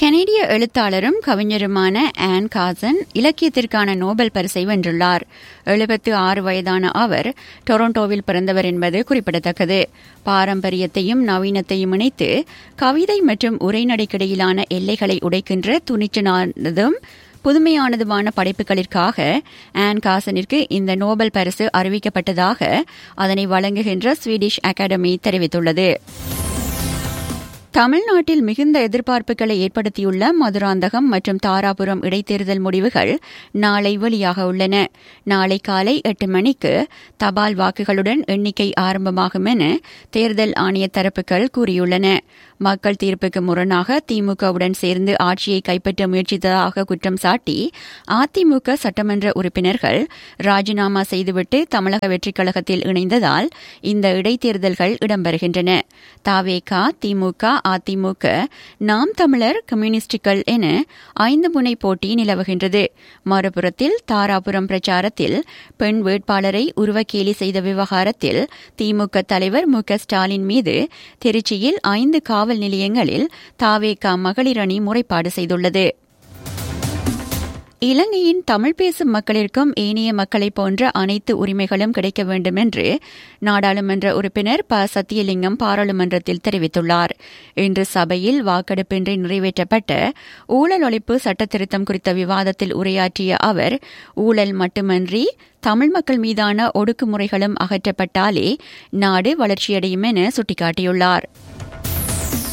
கனேடிய எழுத்தாளரும் கவிஞருமான on காசன் இலக்கியத்திற்கான Nobel பரிசை வென்றுள்ளார் எழுபத்து ஆறு வயதான அவர் டொரண்டோவில் பிறந்தவர் என்பது குறிப்பிடத்தக்கது பாரம்பரியத்தையும் நவீனத்தையும் இணைத்து கவிதை மற்றும் உரைநடைக்கிடையிலான எல்லைகளை உடைக்கின்ற துணிச்சலானதும் புதுமையானதுமான படைப்புகளிற்காக ஆன் காசனிற்கு இந்த நோபல் பரிசு அறிவிக்கப்பட்டதாக அதனை வழங்குகின்ற ஸ்வீடிஷ் அகாடமி தெரிவித்துள்ளது தமிழ்நாட்டில் மிகுந்த எதிர்பார்ப்புகளை ஏற்படுத்தியுள்ள மதுராந்தகம் மற்றும் தாராபுரம் இடைத்தேர்தல் முடிவுகள் நாளை வெளியாக உள்ளன நாளை காலை எட்டு மணிக்கு தபால் வாக்குகளுடன் எண்ணிக்கை ஆரம்பமாகும் என தேர்தல் ஆணைய தரப்புகள் கூறியுள்ளன மக்கள் தீர்ப்புக்கு முரணாக திமுகவுடன் சேர்ந்து ஆட்சியை கைப்பற்ற முயற்சித்ததாக குற்றம் சாட்டி அதிமுக சட்டமன்ற உறுப்பினர்கள் ராஜினாமா செய்துவிட்டு தமிழக வெற்றிக் கழகத்தில் இணைந்ததால் இந்த இடைத்தேர்தல்கள் இடம்பெறுகின்றன தாவேகா திமுக அதிமுக நாம் தமிழர் கம்யூனிஸ்டுகள் என ஐந்து முனை போட்டி நிலவுகின்றது மறுபுறத்தில் தாராபுரம் பிரச்சாரத்தில் பெண் வேட்பாளரை உருவக்கேலி செய்த விவகாரத்தில் திமுக தலைவர் மு ஸ்டாலின் மீது திருச்சியில் ஐந்து காவல் நிலையங்களில் தாவேகா மகளிர் அணி முறைப்பாடு செய்துள்ளது இலங்கையின் தமிழ் பேசும் மக்களிற்கும் ஏனைய மக்களைப் போன்ற அனைத்து உரிமைகளும் கிடைக்க வேண்டும் என்று நாடாளுமன்ற உறுப்பினர் ப சத்தியலிங்கம் பாராளுமன்றத்தில் தெரிவித்துள்ளார் இன்று சபையில் வாக்கெடுப்பின்றி நிறைவேற்றப்பட்ட ஊழல் ஒழிப்பு சட்டத்திருத்தம் குறித்த விவாதத்தில் உரையாற்றிய அவர் ஊழல் மட்டுமன்றி தமிழ் மக்கள் மீதான ஒடுக்குமுறைகளும் அகற்றப்பட்டாலே நாடு வளர்ச்சியடையும் என சுட்டிக்காட்டியுள்ளார்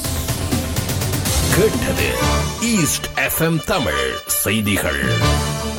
கேட்டது ஈஸ்ட் எஃப்எம் தமிழ் செய்திகள்